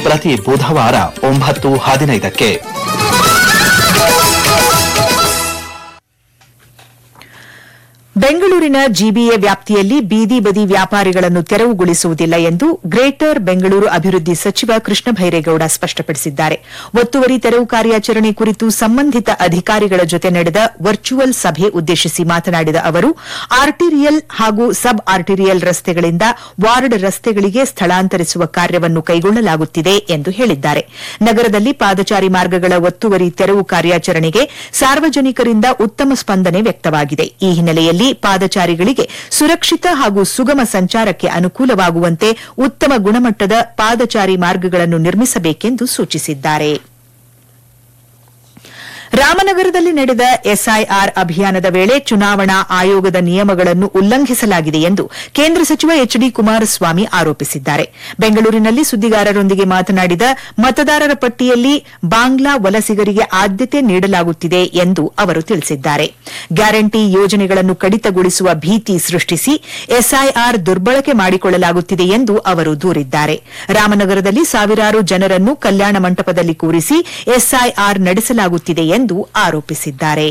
ಪ್ರತಿ ಬುಧವಾರ ಒಂಬತ್ತು ಹದಿನೈದಕ್ಕೆ ಬೆಂಗಳೂರಿನ ಜಿಬಿಎ ವ್ಯಾಪ್ತಿಯಲ್ಲಿ ಬೀದಿ ಬದಿ ವ್ಯಾಪಾರಿಗಳನ್ನು ತೆರವುಗೊಳಿಸುವುದಿಲ್ಲ ಎಂದು ಗ್ರೇಟರ್ ಬೆಂಗಳೂರು ಅಭಿವೃದ್ಧಿ ಸಚಿವ ಕೃಷ್ಣ ಭೈರೇಗೌಡ ಸ್ಪಷ್ಟಪಡಿಸಿದ್ದಾರೆ ಒತ್ತುವರಿ ತೆರವು ಕಾರ್ಯಾಚರಣೆ ಕುರಿತು ಸಂಬಂಧಿತ ಅಧಿಕಾರಿಗಳ ಜೊತೆ ನಡೆದ ವರ್ಚುವಲ್ ಸಭೆ ಉದ್ದೇಶಿಸಿ ಮಾತನಾಡಿದ ಅವರು ಆರ್ಟಿರಿಯಲ್ ಹಾಗೂ ಸಬ್ ಆರ್ಟಿರಿಯಲ್ ರಸ್ತೆಗಳಿಂದ ವಾರ್ಡ್ ರಸ್ತೆಗಳಿಗೆ ಸ್ಥಳಾಂತರಿಸುವ ಕಾರ್ಯವನ್ನು ಕೈಗೊಳ್ಳಲಾಗುತ್ತಿದೆ ಎಂದು ಹೇಳಿದ್ದಾರೆ ನಗರದಲ್ಲಿ ಪಾದಚಾರಿ ಮಾರ್ಗಗಳ ಒತ್ತುವರಿ ತೆರವು ಕಾರ್ಯಾಚರಣೆಗೆ ಸಾರ್ವಜನಿಕರಿಂದ ಉತ್ತಮ ಸ್ಪಂದನೆ ವ್ಯಕ್ತವಾಗಿದೆ ಈ ಹಿನ್ನೆಲೆಯಲ್ಲಿ ಪಾದಚಾರಿಗಳಿಗೆ ಸುರಕ್ಷಿತ ಹಾಗೂ ಸುಗಮ ಸಂಚಾರಕ್ಕೆ ಅನುಕೂಲವಾಗುವಂತೆ ಉತ್ತಮ ಗುಣಮಟ್ಟದ ಪಾದಚಾರಿ ಮಾರ್ಗಗಳನ್ನು ನಿರ್ಮಿಸಬೇಕೆಂದು ಸೂಚಿಸಿದ್ದಾರೆ ರಾಮನಗರದಲ್ಲಿ ನಡೆದ ಎಸ್ಐಆರ್ ಅಭಿಯಾನದ ವೇಳೆ ಚುನಾವಣಾ ಆಯೋಗದ ನಿಯಮಗಳನ್ನು ಉಲ್ಲಂಘಿಸಲಾಗಿದೆ ಎಂದು ಕೇಂದ್ರ ಸಚಿವ ಎಚ್ ಡಿ ಕುಮಾರಸ್ವಾಮಿ ಆರೋಪಿಸಿದ್ದಾರೆ ಬೆಂಗಳೂರಿನಲ್ಲಿ ಸುದ್ದಿಗಾರರೊಂದಿಗೆ ಮಾತನಾಡಿದ ಮತದಾರರ ಪಟ್ಟಿಯಲ್ಲಿ ಬಾಂಗ್ಲಾ ವಲಸಿಗರಿಗೆ ಆದ್ಯತೆ ನೀಡಲಾಗುತ್ತಿದೆ ಎಂದು ಅವರು ತಿಳಿಸಿದ್ದಾರೆ ಗ್ಯಾರಂಟಿ ಯೋಜನೆಗಳನ್ನು ಕಡಿತಗೊಳಿಸುವ ಭೀತಿ ಸೃಷ್ಟಿಸಿ ಎಸ್ಐಆರ್ ದುರ್ಬಳಕೆ ಮಾಡಿಕೊಳ್ಳಲಾಗುತ್ತಿದೆ ಎಂದು ಅವರು ದೂರಿದ್ದಾರೆ ರಾಮನಗರದಲ್ಲಿ ಸಾವಿರಾರು ಜನರನ್ನು ಕಲ್ಯಾಣ ಮಂಟಪದಲ್ಲಿ ಕೂರಿಸಿ ಎಸ್ಐಆರ್ ನಡೆಸಲಾಗುತ್ತಿದೆ ಎಂದು ಆರೋಪಿಸಿದ್ದಾರೆ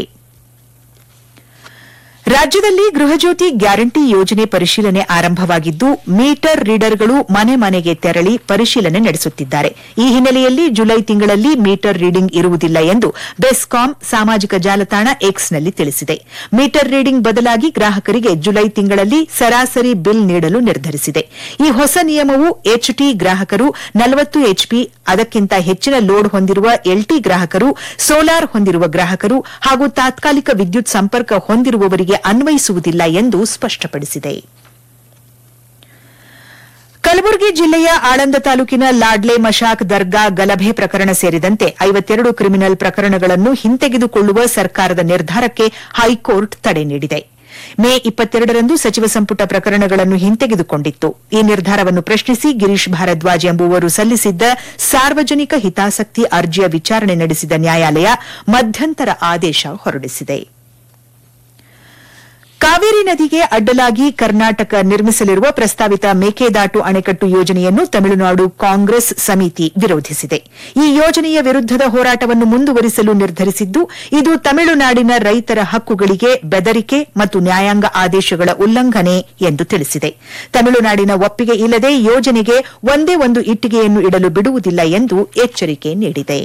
ರಾಜ್ಯದಲ್ಲಿ ಗೃಹಜ್ಯೋತಿ ಗ್ಯಾರಂಟಿ ಯೋಜನೆ ಪರಿಶೀಲನೆ ಆರಂಭವಾಗಿದ್ದು ಮೀಟರ್ ರೀಡರ್ಗಳು ಮನೆ ಮನೆಗೆ ತೆರಳಿ ಪರಿಶೀಲನೆ ನಡೆಸುತ್ತಿದ್ದಾರೆ ಈ ಹಿನ್ನೆಲೆಯಲ್ಲಿ ಜುಲೈ ತಿಂಗಳಲ್ಲಿ ಮೀಟರ್ ರೀಡಿಂಗ್ ಇರುವುದಿಲ್ಲ ಎಂದು ಬೆಸ್ಕಾಂ ಸಾಮಾಜಿಕ ಜಾಲತಾಣ ಎಕ್ಸ್ನಲ್ಲಿ ತಿಳಿಸಿದೆ ಮೀಟರ್ ರೀಡಿಂಗ್ ಬದಲಾಗಿ ಗ್ರಾಹಕರಿಗೆ ಜುಲೈ ತಿಂಗಳಲ್ಲಿ ಸರಾಸರಿ ಬಿಲ್ ನೀಡಲು ನಿರ್ಧರಿಸಿದೆ ಈ ಹೊಸ ನಿಯಮವು ಎಚ್ಟಿ ಗ್ರಾಹಕರು ನಲವತ್ತು ಎಚ್ಪಿ ಅದಕ್ಕಿಂತ ಹೆಚ್ಚಿನ ಲೋಡ್ ಹೊಂದಿರುವ ಎಲ್ಟಿ ಗ್ರಾಹಕರು ಸೋಲಾರ್ ಹೊಂದಿರುವ ಗ್ರಾಹಕರು ಹಾಗೂ ತಾತ್ಕಾಲಿಕ ವಿದ್ಯುತ್ ಸಂಪರ್ಕ ಹೊಂದಿರುವವರಿಗೆ ಅನ್ವಯಿಸುವುದಿಲ್ಲ ಎಂದು ಸ್ಪಷ್ಟಪಡಿಸಿದೆ ಕಲಬುರಗಿ ಜಿಲ್ಲೆಯ ಆಳಂದ ತಾಲೂಕಿನ ಲಾಡ್ಲೆ ಮಶಾಕ್ ದರ್ಗಾ ಗಲಭೆ ಪ್ರಕರಣ ಸೇರಿದಂತೆ ಐವತ್ತೆರಡು ಕ್ರಿಮಿನಲ್ ಪ್ರಕರಣಗಳನ್ನು ಹಿಂತೆಗೆದುಕೊಳ್ಳುವ ಸರ್ಕಾರದ ನಿರ್ಧಾರಕ್ಕೆ ಹೈಕೋರ್ಟ್ ತಡೆ ನೀಡಿದೆ ಮೇ ಇಪ್ಪತ್ತೆರಡರಂದು ಸಚಿವ ಸಂಪುಟ ಪ್ರಕರಣಗಳನ್ನು ಹಿಂತೆಗೆದುಕೊಂಡಿತ್ತು ಈ ನಿರ್ಧಾರವನ್ನು ಪ್ರಶ್ನಿಸಿ ಗಿರೀಶ್ ಭಾರದ್ವಾಜ್ ಎಂಬುವರು ಸಲ್ಲಿಸಿದ್ದ ಸಾರ್ವಜನಿಕ ಹಿತಾಸಕ್ತಿ ಅರ್ಜಿಯ ವಿಚಾರಣೆ ನಡೆಸಿದ ನ್ಯಾಯಾಲಯ ಮಧ್ಯಂತರ ಆದೇಶ ಹೊರಡಿಸಿದೆ ಕಾವೇರಿ ನದಿಗೆ ಅಡ್ಡಲಾಗಿ ಕರ್ನಾಟಕ ನಿರ್ಮಿಸಲಿರುವ ಪ್ರಸ್ತಾವಿತ ಮೇಕೆದಾಟು ಅಣೆಕಟ್ಟು ಯೋಜನೆಯನ್ನು ತಮಿಳುನಾಡು ಕಾಂಗ್ರೆಸ್ ಸಮಿತಿ ವಿರೋಧಿಸಿದೆ ಈ ಯೋಜನೆಯ ವಿರುದ್ದದ ಹೋರಾಟವನ್ನು ಮುಂದುವರಿಸಲು ನಿರ್ಧರಿಸಿದ್ದು ಇದು ತಮಿಳುನಾಡಿನ ರೈತರ ಹಕ್ಕುಗಳಿಗೆ ಬೆದರಿಕೆ ಮತ್ತು ನ್ಯಾಯಾಂಗ ಆದೇಶಗಳ ಉಲ್ಲಂಘನೆ ಎಂದು ತಿಳಿಸಿದೆ ತಮಿಳುನಾಡಿನ ಒಪ್ಪಿಗೆ ಇಲ್ಲದೆ ಯೋಜನೆಗೆ ಒಂದೇ ಒಂದು ಇಟ್ಟಿಗೆಯನ್ನು ಇಡಲು ಬಿಡುವುದಿಲ್ಲ ಎಂದು ಎಚ್ಚರಿಕೆ ನೀಡಿದೆ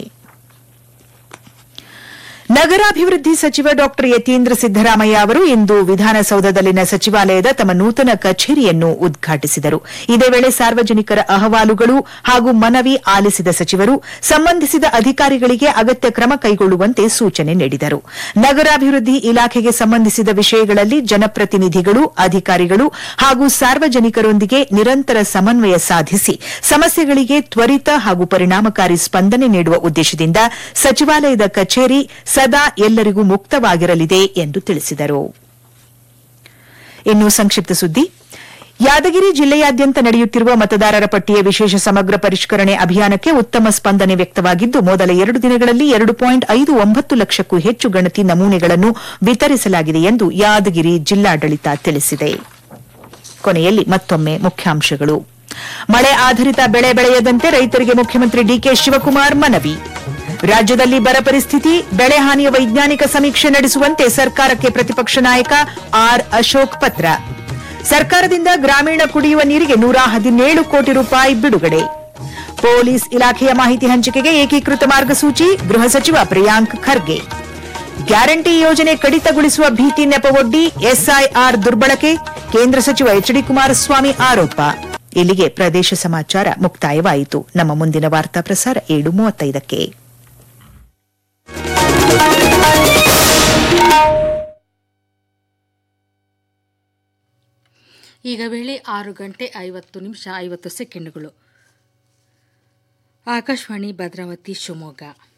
ನಗರಾಭಿವೃದ್ಧಿ ಸಚಿವ ಡಾ ಯತೀಂದ್ರ ಸಿದ್ದರಾಮಯ್ಯ ಅವರು ಇಂದು ವಿಧಾನಸೌಧದಲ್ಲಿನ ಸಚಿವಾಲಯದ ತಮ್ಮ ನೂತನ ಕಚೇರಿಯನ್ನು ಉದ್ಘಾಟಿಸಿದರು ಇದೇ ವೇಳೆ ಸಾರ್ವಜನಿಕರ ಅಹವಾಲುಗಳು ಹಾಗೂ ಮನವಿ ಆಲಿಸಿದ ಸಚಿವರು ಸಂಬಂಧಿಸಿದ ಅಧಿಕಾರಿಗಳಿಗೆ ಅಗತ್ಯ ಕ್ರಮ ಕೈಗೊಳ್ಳುವಂತೆ ಸೂಚನೆ ನೀಡಿದರು ನಗರಾಭಿವೃದ್ಧಿ ಇಲಾಖೆಗೆ ಸಂಬಂಧಿಸಿದ ವಿಷಯಗಳಲ್ಲಿ ಜನಪ್ರತಿನಿಧಿಗಳು ಅಧಿಕಾರಿಗಳು ಹಾಗೂ ಸಾರ್ವಜನಿಕರೊಂದಿಗೆ ನಿರಂತರ ಸಮನ್ವಯ ಸಾಧಿಸಿ ಸಮಸ್ಯೆಗಳಿಗೆ ತ್ವರಿತ ಹಾಗೂ ಪರಿಣಾಮಕಾರಿ ಸ್ಪಂದನೆ ನೀಡುವ ಉದ್ದೇಶದಿಂದ ಸಚಿವಾಲಯದ ಕಚೇರಿ ಸದಾ ಎಲ್ಲರಿಗೂ ಮುಕ್ತವಾಗಿರಲಿದೆ ಎಂದು ತಿಳಿಸಿದರು ಇನ್ನು ಸಂಕ್ಷಿಪ್ತ ಸುದ್ದಿ ಯಾದಗಿರಿ ಜಿಲ್ಲೆಯಾದ್ಯಂತ ನಡೆಯುತ್ತಿರುವ ಮತದಾರರ ಪಟ್ಟಿಯ ವಿಶೇಷ ಸಮಗ್ರ ಪರಿಷ್ಕರಣೆ ಅಭಿಯಾನಕ್ಕೆ ಉತ್ತಮ ಸ್ಪಂದನೆ ವ್ಯಕ್ತವಾಗಿದ್ದು ಮೊದಲ ಎರಡು ದಿನಗಳಲ್ಲಿ ಎರಡು ಪಾಯಿಂಟ್ ಐದು ಒಂಬತ್ತು ಲಕ್ಷಕ್ಕೂ ಹೆಚ್ಚು ಗಣತಿ ನಮೂನೆಗಳನ್ನು ವಿತರಿಸಲಾಗಿದೆ ಎಂದು ಯಾದಗಿರಿ ಜಿಲ್ಲಾಡಳಿತ ತಿಳಿಸಿದೆ ಕೊನೆಯಲ್ಲಿ ಮತ್ತೊಮ್ಮೆ ಮುಖ್ಯಾಂಶಗಳು ಮಳೆ ಆಧಾರಿತ ಬೆಳೆ ಬೆಳೆಯದಂತೆ ರೈತರಿಗೆ ಮುಖ್ಯಮಂತ್ರಿ ಡಿಕೆ ಶಿವಕುಮಾರ್ ಮನವಿ ರಾಜ್ಯದಲ್ಲಿ ಬರ ಪರಿಸ್ಥಿತಿ ಬೆಳೆ ಹಾನಿಯ ವೈಜ್ಞಾನಿಕ ಸಮೀಕ್ಷೆ ನಡೆಸುವಂತೆ ಸರ್ಕಾರಕ್ಕೆ ಪ್ರತಿಪಕ್ಷ ನಾಯಕ ಆರ್ ಅಶೋಕ್ ಪತ್ರ ಸರ್ಕಾರದಿಂದ ಗ್ರಾಮೀಣ ಕುಡಿಯುವ ನೀರಿಗೆ ನೂರ ಹದಿನೇಳು ಕೋಟಿ ರೂಪಾಯಿ ಬಿಡುಗಡೆ ಪೊಲೀಸ್ ಇಲಾಖೆಯ ಮಾಹಿತಿ ಹಂಚಿಕೆಗೆ ಏಕೀಕೃತ ಮಾರ್ಗಸೂಚಿ ಗೃಹ ಸಚಿವ ಪ್ರಿಯಾಂಕ್ ಖರ್ಗೆ ಗ್ಯಾರಂಟಿ ಯೋಜನೆ ಕಡಿತಗೊಳಿಸುವ ಭೀತಿ ನೆಪವೊಡ್ಡಿ ಎಸ್ಐಆರ್ ದುರ್ಬಳಕೆ ಕೇಂದ್ರ ಸಚಿವ ಎಚ್ ಡಿ ಕುಮಾರಸ್ವಾಮಿ ಆರೋಪ ಇಲ್ಲಿಗೆ ಪ್ರದೇಶ ಸಮಾಚಾರ ಮುಕ್ತಾಯವಾಯಿತು ನಮ್ಮ ಮುಂದಿನ ವಾರ್ತಾ ಪ್ರಸಾರ ಏಳು ಮೂವತ್ತೈದಕ್ಕೆ ಈಗ ವೇಳೆ ಆರು ಗಂಟೆ ಐವತ್ತು ನಿಮಿಷ ಐವತ್ತು ಸೆಕೆಂಡುಗಳು ಆಕಾಶವಾಣಿ ಭದ್ರಾವತಿ ಶಿವಮೊಗ್ಗ